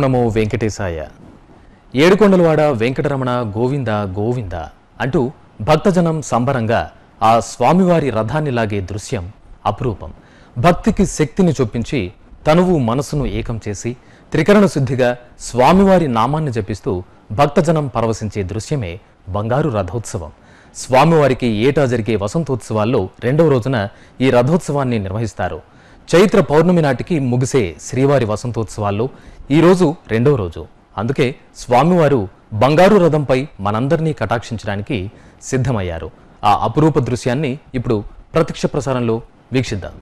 నమో వెంకటేశాయ ఏడుకొండలవాడ వెంకటరమణ గోవింద గోవింద అంటూ భక్తజనం సంబరంగా ఆ స్వామివారి రథాన్ని లాగే దృశ్యం అపురూపం భక్తికి శక్తిని చొప్పించి తనువు మనసును ఏకం చేసి త్రికరణ శుద్ధిగా స్వామివారి నామాన్ని జపిస్తూ భక్తజనం పరవశించే దృశ్యమే బంగారు రథోత్సవం స్వామివారికి ఏటా జరిగే వసంతోత్సవాల్లో రెండవ రోజున ఈ రథోత్సవాన్ని నిర్వహిస్తారు చైత్ర పౌర్ణమి నాటికి ముగిసే శ్రీవారి వసంతోత్సవాల్లో ఈ రోజు రెండవ రోజు అందుకే స్వామివారు బంగారు రథంపై మనందరినీ కటాక్షించడానికి సిద్ధమయ్యారు ఆ అపురూప దృశ్యాన్ని ఇప్పుడు ప్రత్యక్ష ప్రసారంలో వీక్షిద్దాం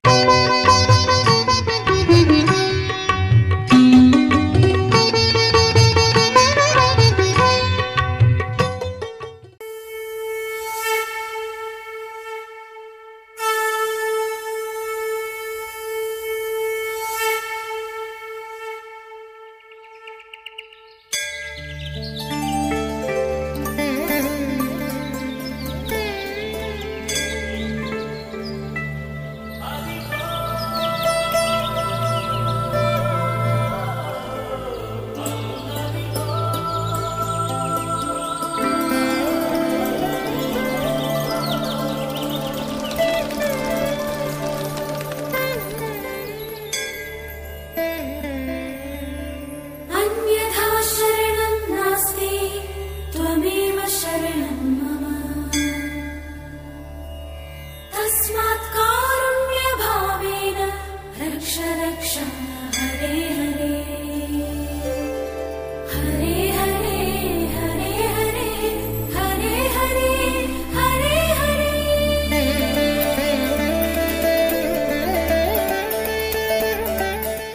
अन्यथा शरणं नास्ति त्वमेव शरणं मम तस्मात् कारुण्यभावेन रक्ष रक्ष हरे हरे हरे हरे हरे हरे हरे हरे हरे हरे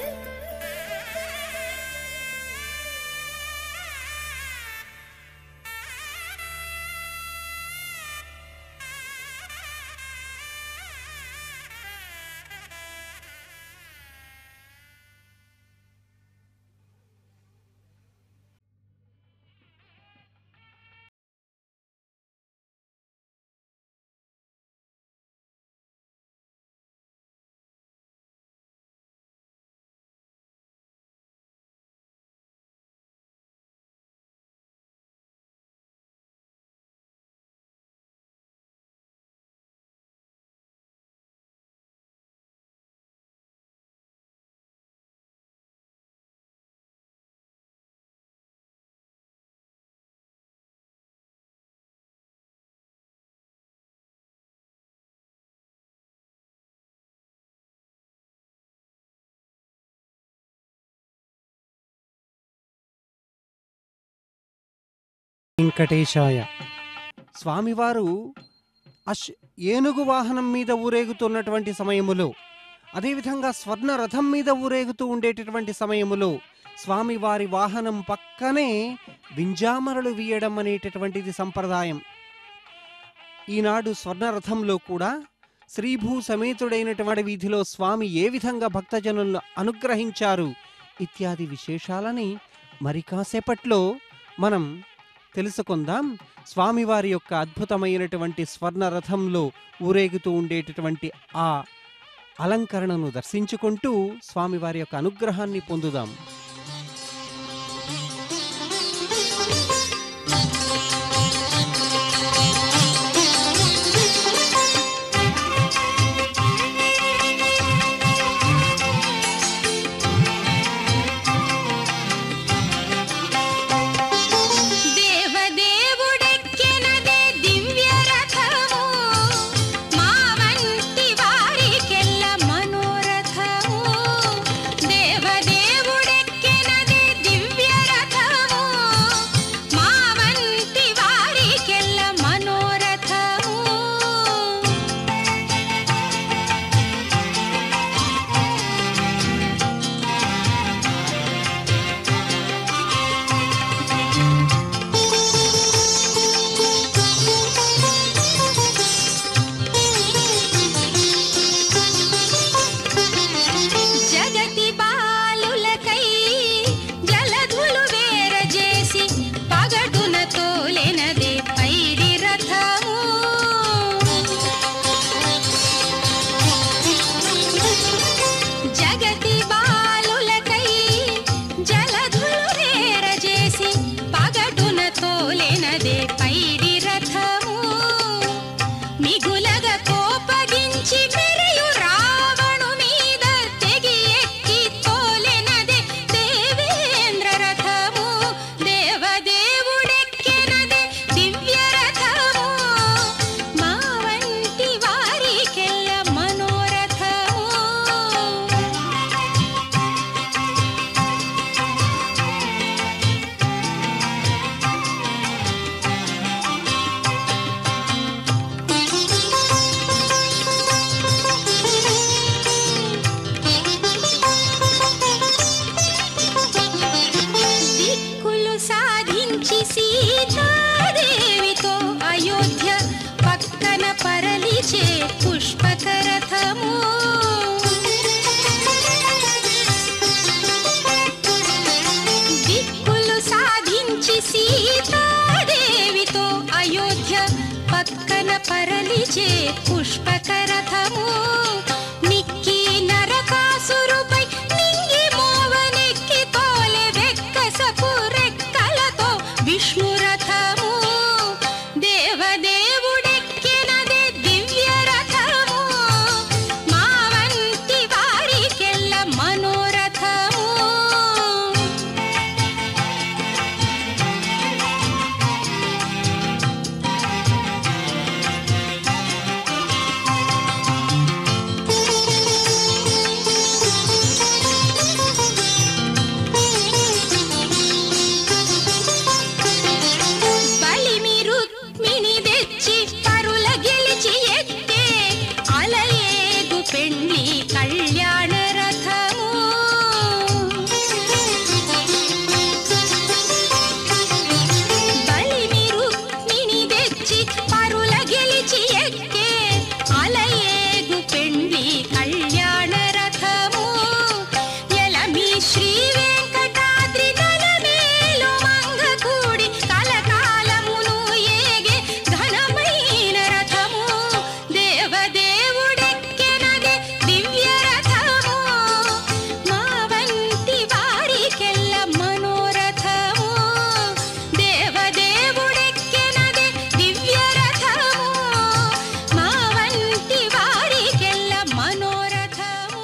వెంకటేశాయ స్వామివారు అశ్ ఏనుగు వాహనం మీద ఊరేగుతున్నటువంటి సమయములో అదేవిధంగా స్వర్ణ రథం మీద ఊరేగుతూ ఉండేటటువంటి సమయములో స్వామివారి వాహనం పక్కనే వింజామరలు వీయడం అనేటటువంటిది సంప్రదాయం ఈనాడు స్వర్ణ రథంలో కూడా శ్రీభూ సమేతుడైనటువంటి వీధిలో స్వామి ఏ విధంగా భక్తజనులను అనుగ్రహించారు ఇత్యాది విశేషాలని మరి కాసేపట్లో మనం తెలుసుకుందాం స్వామివారి యొక్క అద్భుతమైనటువంటి స్వర్ణ రథంలో ఊరేగుతూ ఉండేటటువంటి ఆ అలంకరణను దర్శించుకుంటూ స్వామివారి యొక్క అనుగ్రహాన్ని పొందుదాం దేవదేవుడెక్కెనదే దివ్య రథము మా వంటి వారికెల్ల మనోరథము దేవదేవుడెక్కె మిగులగ కోపగించి మెరియు రావణు మీద తెగి ఎక్కి తోలెనదే దేవేంద్ర రథము దేవదేవుడెక్కెనదే దివ్య రథము మా వంటి వారికెల్ల మనోరథము దిక్కులు సాధించి సీతాదేవితో అయోధ్య పక్కన పరలిచే పుష్పకరథము దిక్కులు సాధించి సీతాదేవితో అయోధ్య పక్కన పరలిచే పుష్పకరథము నిక్కి నరకాసురుపై నింగి మోవనెక్కి తోలె వెక్కసపు రెక్కలతో విష్ణురథము దేవదేవుడెక్కినదే దివ్య రథము మా వంటి వారికెల్ల మనోరథము బలిమి రుక్మిణి తెచ్చి పరుల గెలిచి ఎక్కే అలయేగు పెండ్లి కళ్యాణ రథము బలిమి రుక్మిణి తెచ్చి పరుల గెలిచి ఎక్కే అలయేగు పెండ్లి కళ్యాణ రథము ఎలమి శ్రీ వెంకటాద్రి నలమేలు మంగకూడి కలకాలమును ఏగే ఘనమైన రథము దేవదేవుడెక్కెనదే దివ్య రథము మా వంటి వారికెల్ల మనోరథము దేవదేవుడెక్కెనదే దివ్య రథము మా వంటి వారికెల్ల మనోరథము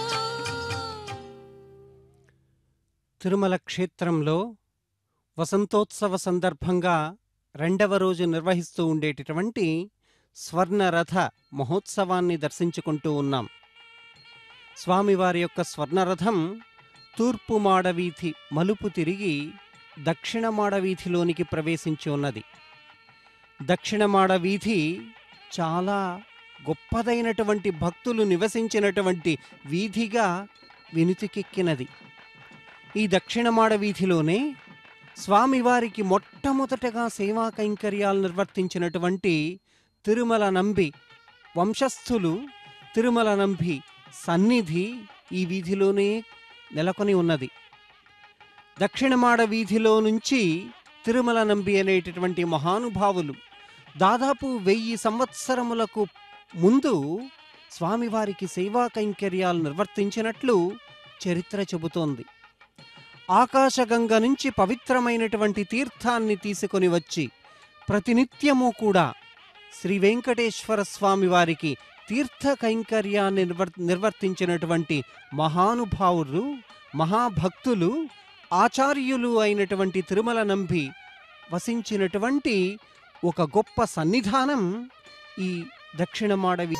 తిరుమల క్షేత్రంలో వసంతోత్సవ సందర్భంగా రెండవ రోజు నిర్వహిస్తూ ఉండేటటువంటి స్వర్ణరథ మహోత్సవాన్ని దర్శించుకుంటూ ఉన్నాం స్వామివారి యొక్క స్వర్ణరథం తూర్పు మాడవీధి మలుపు తిరిగి దక్షిణ మాడవీధిలోనికి ప్రవేశించి ఉన్నది దక్షిణ మాడవీధి చాలా గొప్పదైనటువంటి భక్తులు నివసించినటువంటి వీధిగా వినుతికెక్కినది ఈ దక్షిణమాడ వీధిలోనే స్వామివారికి మొట్టమొదటగా సేవా కైంకర్యాలు నిర్వర్తించినటువంటి తిరుమల నంబి వంశస్థులు తిరుమల నంబి సన్నిధి ఈ వీధిలోనే నెలకొని ఉన్నది దక్షిణమాడ వీధిలో నుంచి తిరుమల నంబి అనేటటువంటి మహానుభావులు దాదాపు వెయ్యి సంవత్సరములకు ముందు స్వామివారికి సేవా కైంకర్యాలు నిర్వర్తించినట్లు చరిత్ర చెబుతోంది ఆకాశగంగ నుంచి పవిత్రమైనటువంటి తీర్థాన్ని తీసుకొని వచ్చి ప్రతినిత్యము కూడా శ్రీ వెంకటేశ్వర స్వామి వారికి తీర్థ కైంకర్యాన్ని నిర్వర్ నిర్వర్తించినటువంటి మహానుభావులు మహాభక్తులు ఆచార్యులు అయినటువంటి తిరుమల నంబి వసించినటువంటి ఒక గొప్ప సన్నిధానం ఈ దక్షిణమాడవి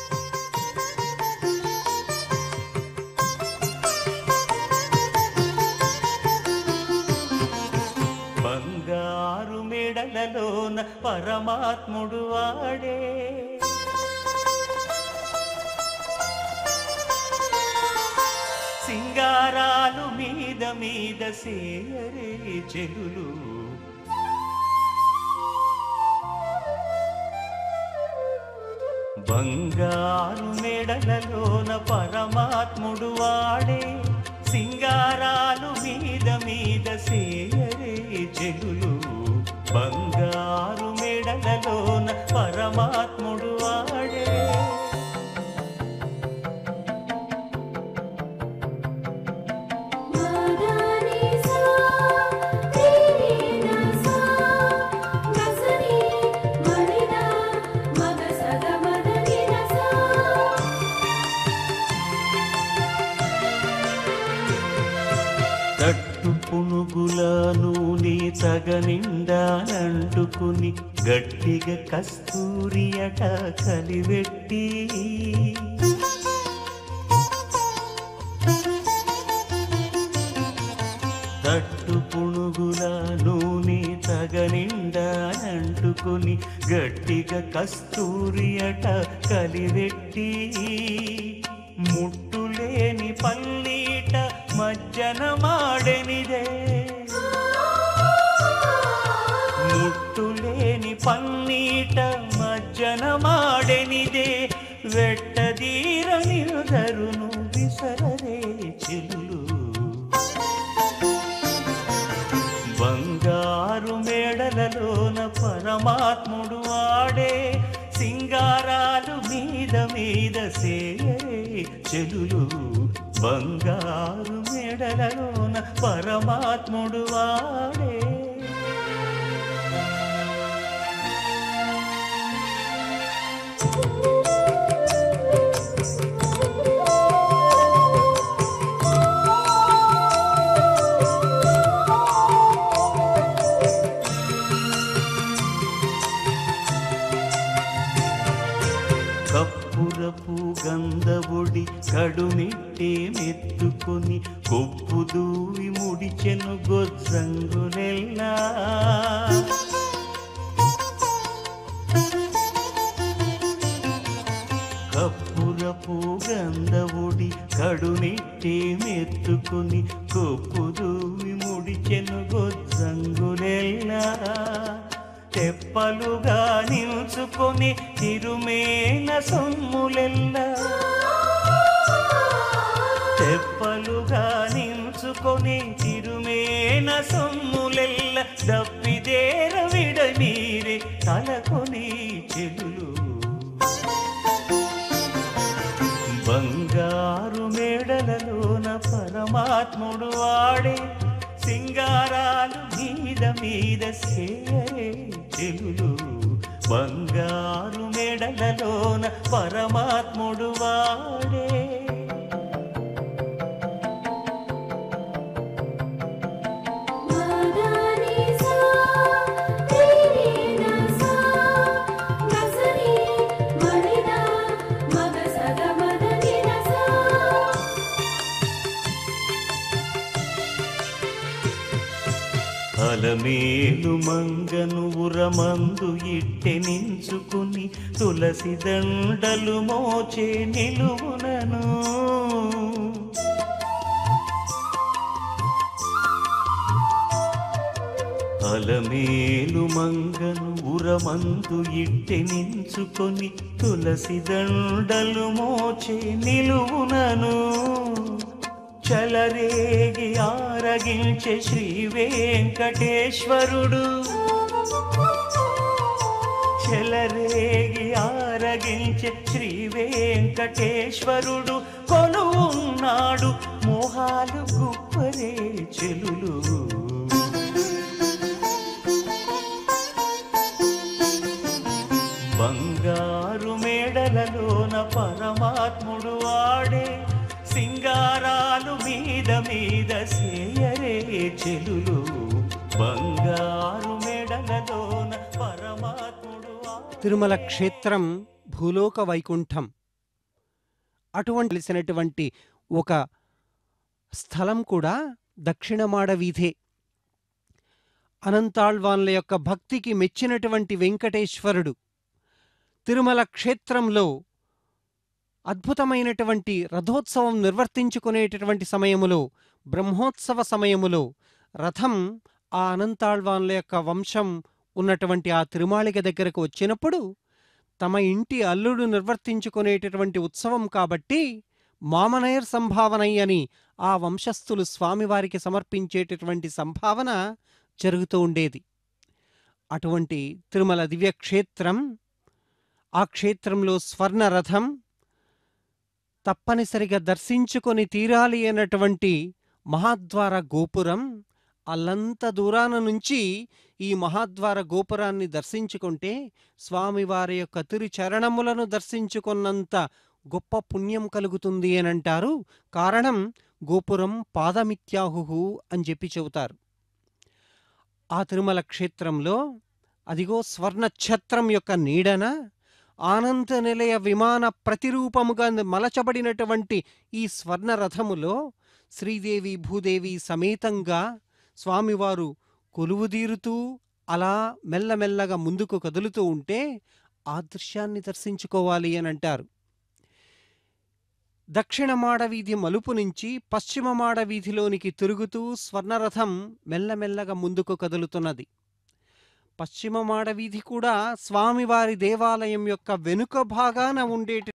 బంగారు మెడలలోన పరమాత్ముడు వాడే సింగారాలు మీద మీద సేయరే చెలులు బంగారు మెడలలోన పరమాత్ముడు వాడే సింగారాలు మీద మీద సేయరే చెలులు బంగారు మెడలలోన పరమాత్ముడు వాడే మదని సా తీనా సా గసని మరినా మగ సగమ పునుగుల నూనె తగనిండాలంటుకుని గట్టిగా కస్తూరి అట కలివెట్టి తట్టు పుణుగుల నూనె తగనిండాలంటుకుని గట్టిగా కస్తూరి అట కలివెట్టి ముట్టులేని పల్లీట మజ్జన మాడెనిదే ముట్టులేని పన్నీట మజ్జన మాడెనిదే వెట్టదీర నిరుదరును విసరరే చెల్లు బంగారు మేడలలోన పరమాత్ముడు ఆడే సింగారాలు మీద మీద సేయరే చెలులు బంగారు మేడలలోన పరమాత్ముడు వాడే కప్పురపు గంధబొడి కడుమిట్టే మెత్తుకొని కొప్పు దూవి ముడిచెను గొజ్జంగులెల్లా కప్పురపు గంధబొడి కడునిట్టే మెత్తుకొని కొప్పు దూవి ముడిచెను గొజ్జంగులెల్లా తెప్పలుగా నిల్చుకొని తిరుమేన సొమ్ములెల్లా తెప్పలుగా నిల్చుకొని తిరుమేన సొమ్ములెల్ల దప్పిదేర విడమీరే తలకొని చెలులు బంగారు మేడలలోన పరమాత్ముడు వాడే సింగారాలు మీద మీద సేయరే చెలులు బంగారు మేడలలోన పరమాత్ముడు వాడే మదని సా రీనా సా గసని మణినా మగ సగ మదని సా అలమేలు మంగను ఉరమందు ఇట్టె నించుకుని తులసి దండలు మోచే నిలువునను అలమేలు మంగను ఉరమందు ఇట్టె నించుకొని తులసి దండలు మోచే నిలువునను చలరేగి ఆరగించే శ్రీ వెంకటేశ్వరుడు చెలరేగి ఆరగించే శ్రీ వెంకటేశ్వరుడు కొలువున్నాడు మోహాలు గుప్పరే చెలులు బంగారు మేడలలోన పరమాత్ముడు వాడే సింగారాలు మీద మీద సేయరే చెలులు బంగారు మేడలలోన పరమాత్ముడు వాడే తిరుమల క్షేత్రం భూలోక వైకుంఠం అటువంటి తెలిసినటువంటి ఒక స్థలం కూడా దక్షిణమాడ వీధే అనంతాళ్వాన్ల యొక్క భక్తికి మెచ్చినటువంటి వెంకటేశ్వరుడు తిరుమల క్షేత్రంలో అద్భుతమైనటువంటి రథోత్సవం నిర్వర్తించుకునేటటువంటి సమయములో బ్రహ్మోత్సవ సమయములో రథం ఆ అనంతాళ్వాన్ల యొక్క వంశం ఉన్నటువంటి ఆ తిరుమాళిక దగ్గరకు వచ్చినప్పుడు తమ ఇంటి అల్లుడు నిర్వర్తించుకునేటటువంటి ఉత్సవం కాబట్టి మామనయర్ సంభావనై అని ఆ వంశస్థులు స్వామివారికి సమర్పించేటటువంటి సంభావన జరుగుతూ ఉండేది అటువంటి తిరుమల దివ్యక్షేత్రం ఆ క్షేత్రంలో స్వర్ణ రథం తప్పనిసరిగా దర్శించుకొని తీరాలి అన్నటువంటి మహాద్వార గోపురం అల్లంత దూరాన నుంచి ఈ మహాద్వార గోపురాన్ని దర్శించుకుంటే స్వామివారి యొక్క తిరు చరణములను దర్శించుకున్నంత గొప్ప పుణ్యం కలుగుతుంది అని అంటారు కారణం గోపురం పాదమిత్యాహు అని చెప్పి చెబుతారు ఆ తిరుమల క్షేత్రంలో అదిగో స్వర్ణ ఛత్రం యొక్క నీడన ఆనంద నిలయ విమాన ప్రతిరూపముగా మలచబడినటువంటి ఈ స్వర్ణ రథములో శ్రీదేవి భూదేవి సమేతంగా స్వామివారు కొలువుదీరుతూ అలా మెల్లమెల్లగా ముందుకు కదులుతూ ఉంటే ఆ దృశ్యాన్ని దర్శించుకోవాలి అని అంటారు దక్షిణ మాడవీధి మలుపు నుంచి పశ్చిమ మాడవీధిలోనికి తిరుగుతూ స్వర్ణరథం మెల్లమెల్లగా ముందుకు కదులుతున్నది పశ్చిమ మాడవీధి కూడా స్వామివారి దేవాలయం యొక్క వెనుక భాగాన ఉండేటి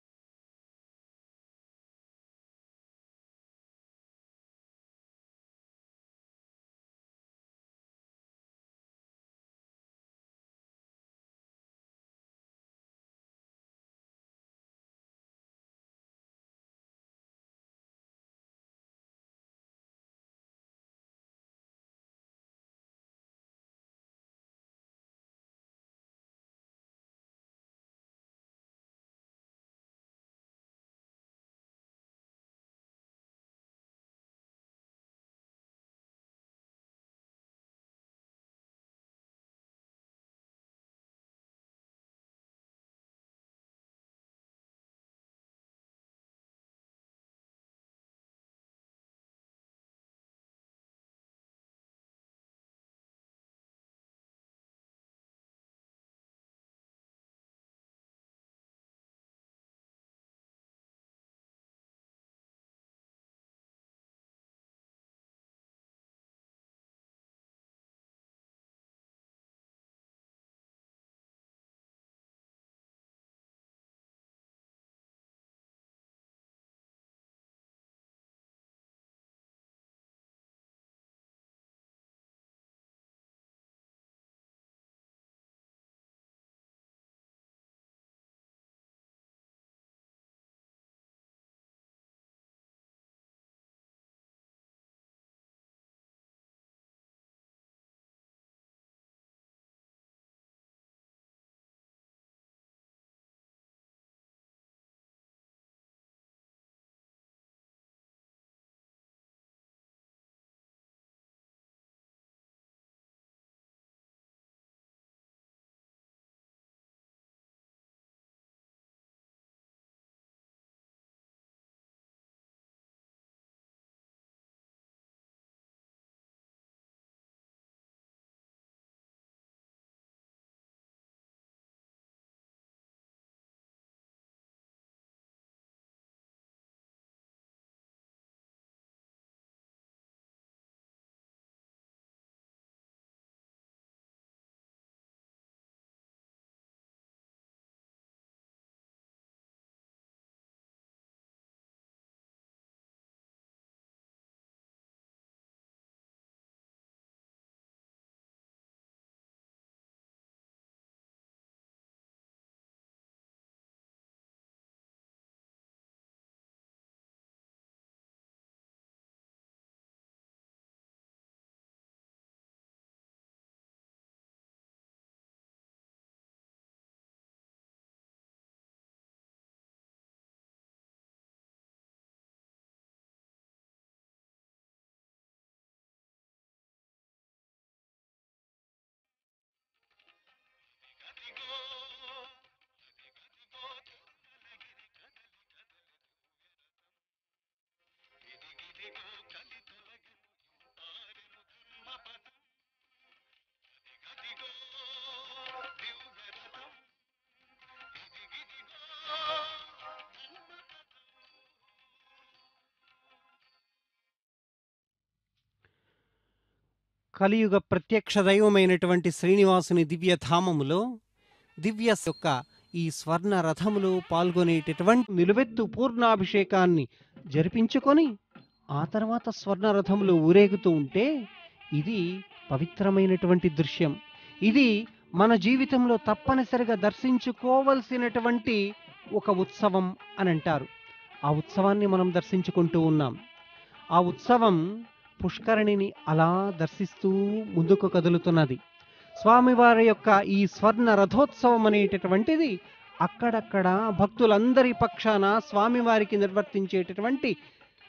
కలియుగ ప్రత్యక్ష దైవమైనటువంటి శ్రీనివాసుని దివ్య ధామములో దివ్య యొక్క ఈ స్వర్ణ రథములో పాల్గొనేటటువంటి నిలువెత్తు పూర్ణాభిషేకాన్ని జరిపించుకొని ఆ తర్వాత స్వర్ణ రథములు ఊరేగుతూ ఉంటే ఇది పవిత్రమైనటువంటి దృశ్యం ఇది మన జీవితంలో తప్పనిసరిగా దర్శించుకోవలసినటువంటి ఒక ఉత్సవం అని అంటారు ఆ ఉత్సవాన్ని మనం దర్శించుకుంటూ ఉన్నాం ఆ ఉత్సవం పుష్కరిణిని అలా దర్శిస్తూ ముందుకు కదులుతున్నది స్వామివారి యొక్క ఈ స్వర్ణ రథోత్సవం అనేటటువంటిది అక్కడక్కడ భక్తులందరి పక్షాన స్వామివారికి నిర్వర్తించేటటువంటి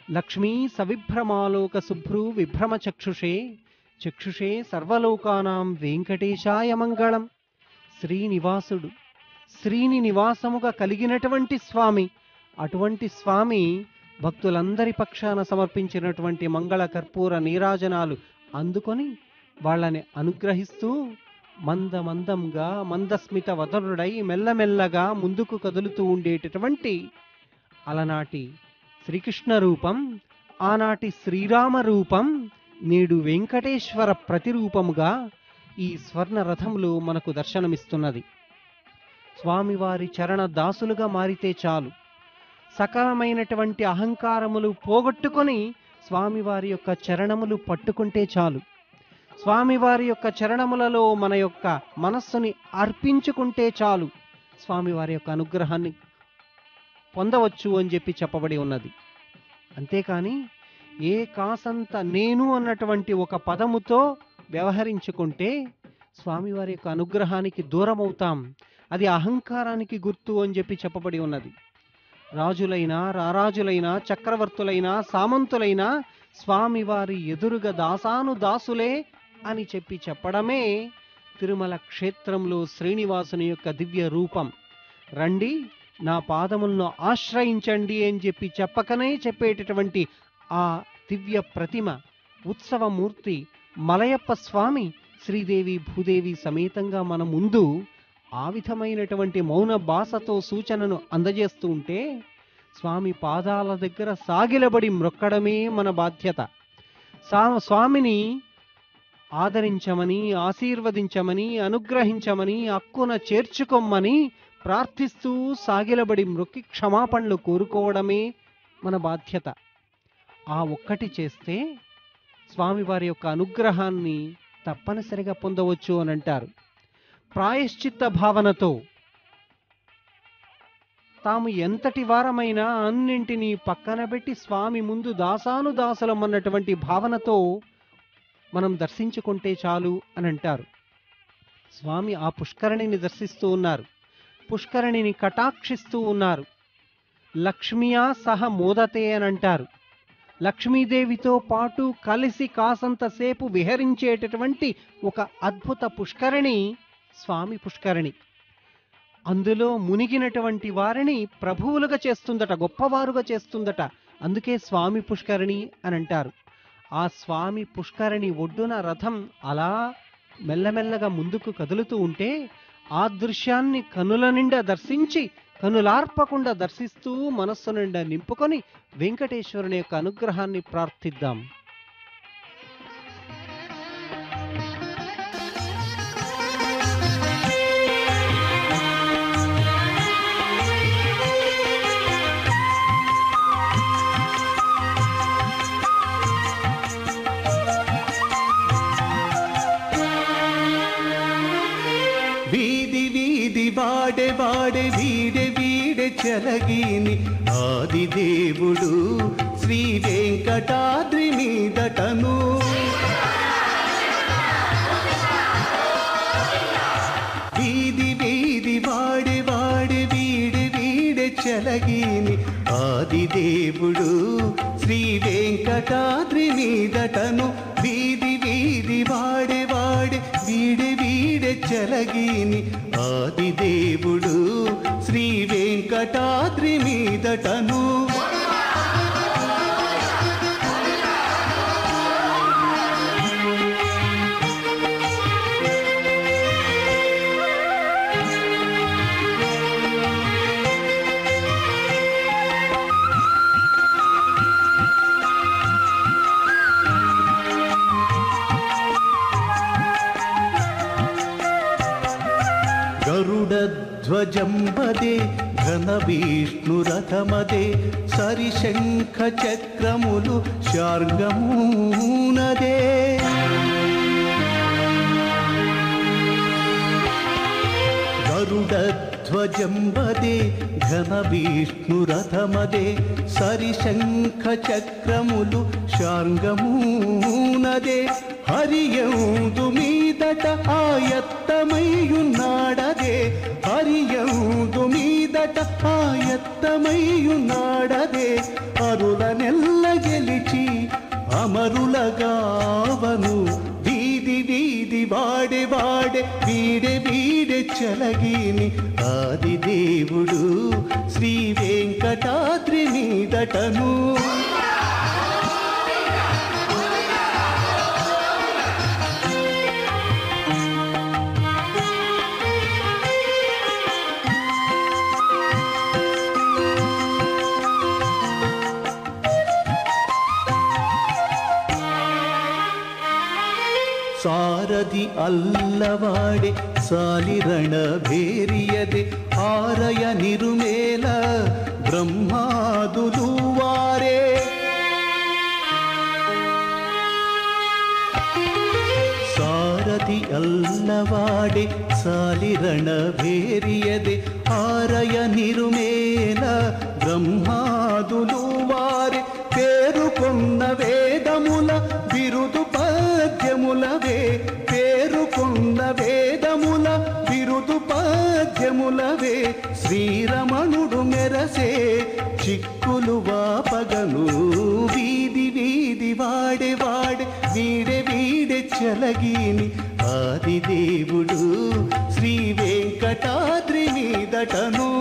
లక్ష్మీ సవిభ్రమాలోక శుభ్రు విభ్రమ చక్షుషే చక్షుషే సర్వలోకానాం వెంకటేశాయ మంగళం శ్రీనివాసుడు శ్రీని నివాసముగా కలిగినటువంటి స్వామి అటువంటి స్వామి భక్తులందరి పక్షాన సమర్పించినటువంటి మంగళ కర్పూర నీరాజనాలు అందుకొని వాళ్ళని అనుగ్రహిస్తూ మంద మందంగా మందస్మిత వదనుడై మెల్లమెల్లగా ముందుకు కదులుతూ ఉండేటటువంటి అలనాటి శ్రీకృష్ణ రూపం ఆనాటి శ్రీరామ రూపం నేడు వెంకటేశ్వర ప్రతిరూపముగా ఈ స్వర్ణ రథంలో మనకు దర్శనమిస్తున్నది స్వామివారి చరణ దాసులుగా మారితే చాలు సకలమైనటువంటి అహంకారములు పోగొట్టుకొని స్వామివారి యొక్క చరణములు పట్టుకుంటే చాలు స్వామివారి యొక్క చరణములలో మన యొక్క మనస్సుని అర్పించుకుంటే చాలు స్వామివారి యొక్క అనుగ్రహాన్ని పొందవచ్చు అని చెప్పి చెప్పబడి ఉన్నది అంతేకాని ఏ కాసంత నేను అన్నటువంటి ఒక పదముతో వ్యవహరించుకుంటే స్వామివారి యొక్క అనుగ్రహానికి దూరం అవుతాం అది అహంకారానికి గుర్తు అని చెప్పి చెప్పబడి ఉన్నది రాజులైనా రారాజులైనా చక్రవర్తులైనా సామంతులైనా స్వామివారి ఎదురుగా దాసాను దాసులే అని చెప్పి చెప్పడమే తిరుమల క్షేత్రంలో శ్రీనివాసుని యొక్క దివ్య రూపం రండి నా పాదములను ఆశ్రయించండి అని చెప్పి చెప్పకనే చెప్పేటటువంటి ఆ దివ్య ప్రతిమ ఉత్సవమూర్తి మలయప్ప స్వామి శ్రీదేవి భూదేవి సమేతంగా మన ముందు ఆ విధమైనటువంటి మౌన భాషతో సూచనను అందజేస్తూ ఉంటే స్వామి పాదాల దగ్గర సాగిలబడి మ్రొక్కడమే మన బాధ్యత సా స్వామిని ఆదరించమని ఆశీర్వదించమని అనుగ్రహించమని అక్కున చేర్చుకోమ్మని ప్రార్థిస్తూ సాగిలబడి మ్రొక్కి క్షమాపణలు కోరుకోవడమే మన బాధ్యత ఆ ఒక్కటి చేస్తే స్వామివారి యొక్క అనుగ్రహాన్ని తప్పనిసరిగా పొందవచ్చు అని అంటారు ప్రాయశ్చిత్త భావనతో తాము ఎంతటి వారమైనా అన్నింటినీ పక్కన పెట్టి స్వామి ముందు దాసాను దాసులమన్నటువంటి భావనతో మనం దర్శించుకుంటే చాలు అని అంటారు స్వామి ఆ పుష్కరిణిని దర్శిస్తూ ఉన్నారు పుష్కరిణిని కటాక్షిస్తూ ఉన్నారు లక్ష్మియా సహ మోదతే అని అంటారు లక్ష్మీదేవితో పాటు కలిసి కాసంతసేపు విహరించేటటువంటి ఒక అద్భుత పుష్కరిణి స్వామి పుష్కరిణి అందులో మునిగినటువంటి వారిని ప్రభువులుగా చేస్తుందట గొప్పవారుగా చేస్తుందట అందుకే స్వామి పుష్కరిణి అని అంటారు ఆ స్వామి పుష్కరిణి ఒడ్డున రథం అలా మెల్లమెల్లగా ముందుకు కదులుతూ ఉంటే ఆ దృశ్యాన్ని కనుల నిండా దర్శించి కనులార్పకుండా దర్శిస్తూ మనస్సు నిండా నింపుకొని వెంకటేశ్వరుని యొక్క అనుగ్రహాన్ని ప్రార్థిద్దాం వీధి వీధి వాడే వాడే వీడే వీడే చలగిని ఆది దేవుడు శ్రీ వెంకటాద్రి మీదటను వీధి వీధి వాడే వాడే వీడే వీడే చలగిని ఆది దేవుడు శ్రీ వెంకటాద్రి మీదటను వీధి వీధి వాడే వాడే వీడే వీడే చలగిని ఆది దేవుడు శ్రీ వెంకటాద్రి మీదటను గరుడధ్వజం వదే ఘన విష్ణురథమదే సరిశంఖ చక్రములు శార్గమూనదే గరుడధ్వజం వదే ఘన విష్ణురథమదే సరిశంఖ చక్రములు శార్గమూనదే హరియందు మీదట ఆయత్తమయ్యున్నాడదే హరి హరియందు మీదట ఆయత్తమయ్యున్నాడదే అరుల నెల్ల గెలిచి అమరులగావను వీధి వీధి వాడే వాడే వీడే వీడే చలగిని ఆది దేవుడు శ్రీ వెంకటాద్రి మీదటను ಸಾರದಿ ಅಲ್ಲವಾಡೆ ಸಾಲಿರಣ ಭೇರಿಯದೆ ಆರಯ ನಿರುಮೇಲ ಬ್ರಹ್ಮಾದುಲು ವಾರೆ ಸಾರದಿ ಅಲ್ಲವಾಡೆ ಸಾಲಿರಣ ಭೇರಿಯದೆ ಆರಯ ನಿರುಮೇಲ బ్రహ్మాదులు వారి పేరుకొన్న వేదముల బిరుదు పద్యములవే పేరుకొన్న వేదముల బిరుదు పద్యములవే శ్రీరమణుడు మెరసే చిక్కులు వాపగను వీధి వీధి వాడే వాడే వీడే వీడే చలగిని ఆది దేవుడు శ్రీ వెంకటాద్రి మీదటను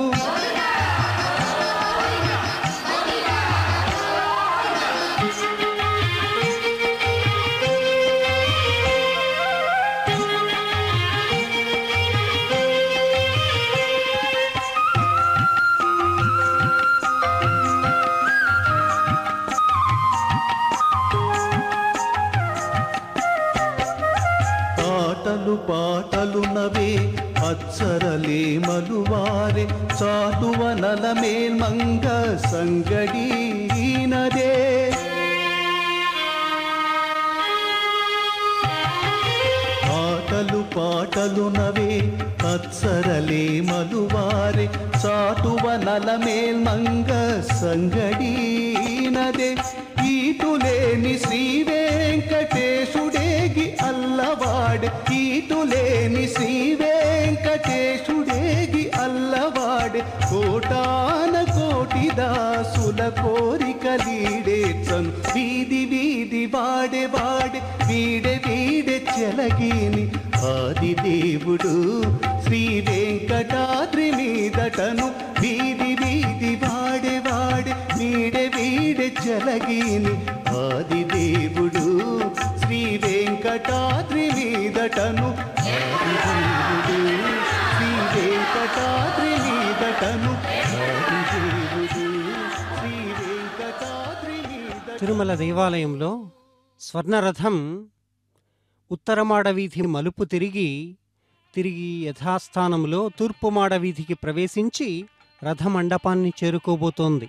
పాటలు పాటలు నవే అచ్చరలే మలువారే చాటువ నలమేల్ మంగ సంగడీనదే పాటలు పాటలు నవే అచ్చరలే మలువారే చాటువ నలమేల్ మంగ సంగడీనదే ఈటులేని శ్రీ వెంకటేశుడేగి అల్లవాడే ఈటులేని శ్రీ వెంకటేశుడేగి అల్లవాడే కోటాన కోటి దాసుల కోరికలీడేచను వీధి వీధి వాడే వాడే వీడే వీడే చెలగిని ఆది దేవుడు శ్రీ వెంకటాద్రి మీదటను వీధి వీధి వాడే వాడే వీడే వీడే చెలగిని ఆది దేవుడు శ్రీ వెంకటాద్రి మీదటను ఆది దేవుడు శ్రీ వెంకటాద్రి మీదటను ఆది దేవుడు శ్రీ వెంకటాద్రి మీదటను తిరుమల దేవాలయంలో స్వర్ణరథం ఉత్తరమాడ వీధి మలుపు తిరిగి తిరిగి యథాస్థానంలో తూర్పుమాడ వీధికి ప్రవేశించి రథమండపాన్ని చేరుకోబోతోంది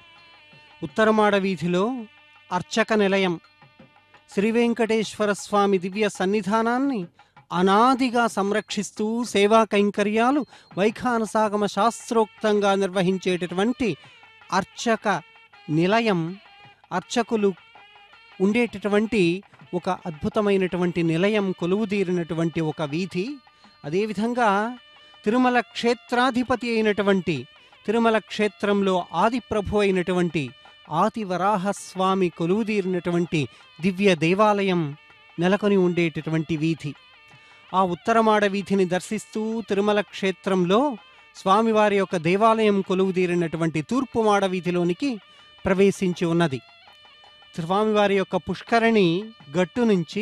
ఉత్తరమాడ వీధిలో అర్చక నిలయం శ్రీ వెంకటేశ్వర స్వామి దివ్య సన్నిధానాన్ని అనాదిగా సంరక్షిస్తూ సేవా కైంకర్యాలు వైఖానసాగమ శాస్త్రోక్తంగా నిర్వహించేటటువంటి అర్చక నిలయం అర్చకులు ఉండేటటువంటి ఒక అద్భుతమైనటువంటి నిలయం కొలువుదీరినటువంటి ఒక వీధి అదేవిధంగా తిరుమల క్షేత్రాధిపతి అయినటువంటి తిరుమల క్షేత్రంలో ఆది ప్రభు అయినటువంటి ఆది వరాహస్వామి కొలువుదీరినటువంటి దివ్య దేవాలయం నెలకొని ఉండేటటువంటి వీధి ఆ ఉత్తరమాడ వీధిని దర్శిస్తూ తిరుమల క్షేత్రంలో స్వామివారి యొక్క దేవాలయం కొలువుదీరినటువంటి తూర్పు మాడ వీధిలోనికి ప్రవేశించి ఉన్నది స్వామివారి యొక్క పుష్కరిణి గట్టు నుంచి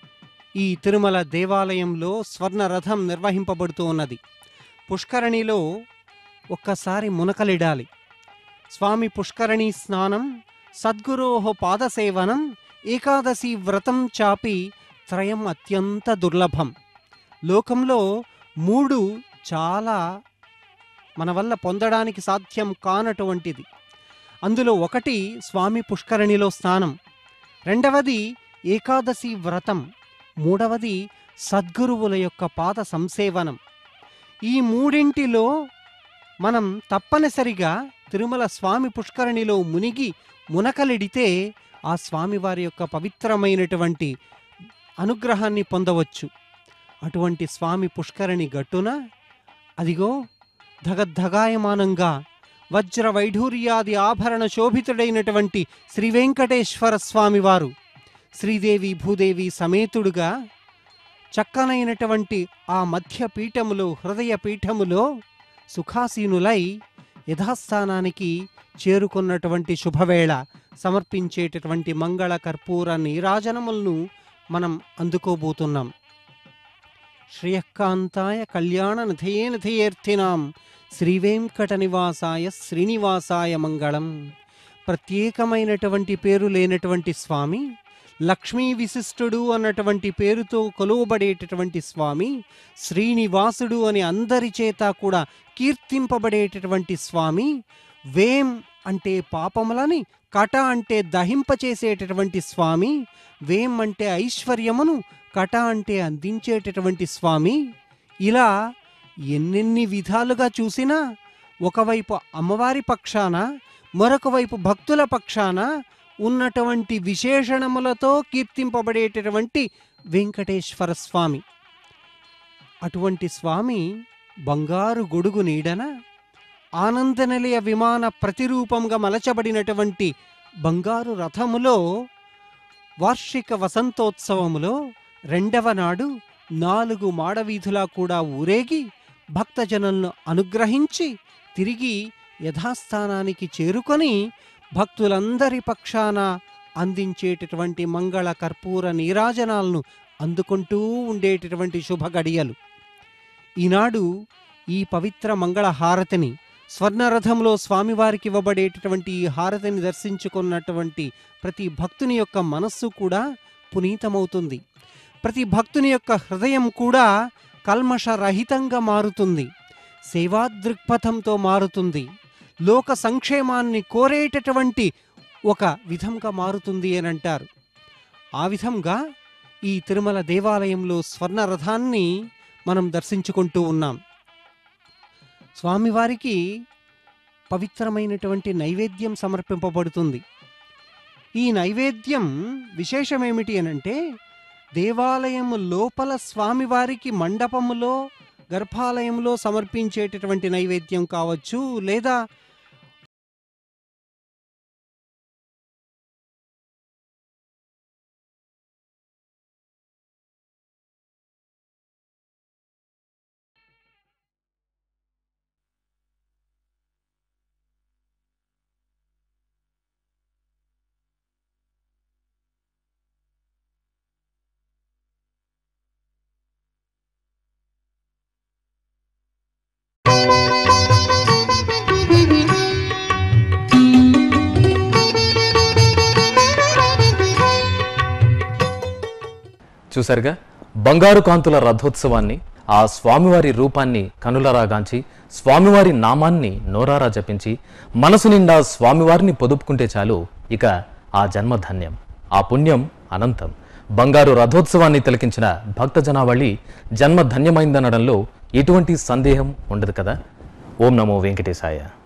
ఈ తిరుమల దేవాలయంలో స్వర్ణ రథం నిర్వహింపబడుతూ ఉన్నది పుష్కరిణిలో ఒక్కసారి మునకలిడాలి స్వామి పుష్కరిణి స్నానం సద్గురోహ పాదసేవనం ఏకాదశి వ్రతం చాపి త్రయం అత్యంత దుర్లభం లోకంలో మూడు చాలా మన వల్ల పొందడానికి సాధ్యం కానటువంటిది అందులో ఒకటి స్వామి పుష్కరిణిలో స్నానం రెండవది ఏకాదశి వ్రతం మూడవది సద్గురువుల యొక్క పాద సంసేవనం ఈ మూడింటిలో మనం తప్పనిసరిగా తిరుమల స్వామి పుష్కరిణిలో మునిగి మునకలిడితే ఆ స్వామివారి యొక్క పవిత్రమైనటువంటి అనుగ్రహాన్ని పొందవచ్చు అటువంటి స్వామి పుష్కరిణి గట్టున అదిగో ధగద్ధగాయమానంగా వజ్ర వైఢూర్యాది ఆభరణ శోభితుడైనటువంటి శ్రీ వెంకటేశ్వర స్వామివారు శ్రీదేవి భూదేవి సమేతుడుగా చక్కనైనటువంటి ఆ మధ్య పీఠములో హృదయ పీఠములో సుఖాసీనులై యథాస్థానానికి చేరుకున్నటువంటి శుభవేళ సమర్పించేటటువంటి మంగళ కర్పూర నీరాజనములను మనం అందుకోబోతున్నాం శ్రేయకాంతాయ కళ్యాణ నిధయే నిధయేర్థినాం శ్రీవేంకట నివాసాయ శ్రీనివాసాయ మంగళం ప్రత్యేకమైనటువంటి పేరు లేనటువంటి స్వామి లక్ష్మీ విశిష్టుడు అన్నటువంటి పేరుతో కొలువబడేటటువంటి స్వామి శ్రీనివాసుడు అని అందరి చేత కూడా కీర్తింపబడేటటువంటి స్వామి వేం అంటే పాపములని కట అంటే దహింపచేసేటటువంటి స్వామి వేం అంటే ఐశ్వర్యమును కట అంటే అందించేటటువంటి స్వామి ఇలా ఎన్నెన్ని విధాలుగా చూసినా ఒకవైపు అమ్మవారి పక్షాన మరొక వైపు భక్తుల పక్షాన ఉన్నటువంటి విశేషణములతో కీర్తింపబడేటటువంటి వెంకటేశ్వర స్వామి అటువంటి స్వామి బంగారు గొడుగు నీడన ఆనందనిలయ విమాన ప్రతిరూపంగా మలచబడినటువంటి బంగారు రథములో వార్షిక వసంతోత్సవములో రెండవ నాడు నాలుగు మాడవీధులా కూడా ఊరేగి భక్తజనులను అనుగ్రహించి తిరిగి యథాస్థానానికి చేరుకొని భక్తులందరి పక్షాన అందించేటటువంటి మంగళ కర్పూర నీరాజనాలను అందుకుంటూ ఉండేటటువంటి శుభ గడియలు ఈనాడు ఈ పవిత్ర మంగళ హారతిని స్వర్ణరథంలో స్వామివారికి ఇవ్వబడేటటువంటి ఈ హారతిని దర్శించుకున్నటువంటి ప్రతి భక్తుని యొక్క మనస్సు కూడా పునీతమవుతుంది ప్రతి భక్తుని యొక్క హృదయం కూడా కల్మషరహితంగా మారుతుంది సేవా దృక్పథంతో మారుతుంది లోక సంక్షేమాన్ని కోరేటటువంటి ఒక విధంగా మారుతుంది అని అంటారు ఆ విధంగా ఈ తిరుమల దేవాలయంలో స్వర్ణ రథాన్ని మనం దర్శించుకుంటూ ఉన్నాం స్వామివారికి పవిత్రమైనటువంటి నైవేద్యం సమర్పింపబడుతుంది ఈ నైవేద్యం విశేషమేమిటి అనంటే దేవాలయము లోపల స్వామివారికి మండపములో గర్భాలయంలో సమర్పించేటటువంటి నైవేద్యం కావచ్చు లేదా చూశారుగా బంగారు కాంతుల రథోత్సవాన్ని ఆ స్వామివారి రూపాన్ని కనులరాగాంచి స్వామివారి నామాన్ని నోరారా జపించి మనసు నిండా స్వామివారిని పొదుపుకుంటే చాలు ఇక ఆ జన్మ ధన్యం ఆ పుణ్యం అనంతం బంగారు రథోత్సవాన్ని తిలకించిన భక్త జనావళి జన్మ ధన్యమైందనడంలో ఎటువంటి సందేహం ఉండదు కదా ఓం నమో వెంకటేశాయ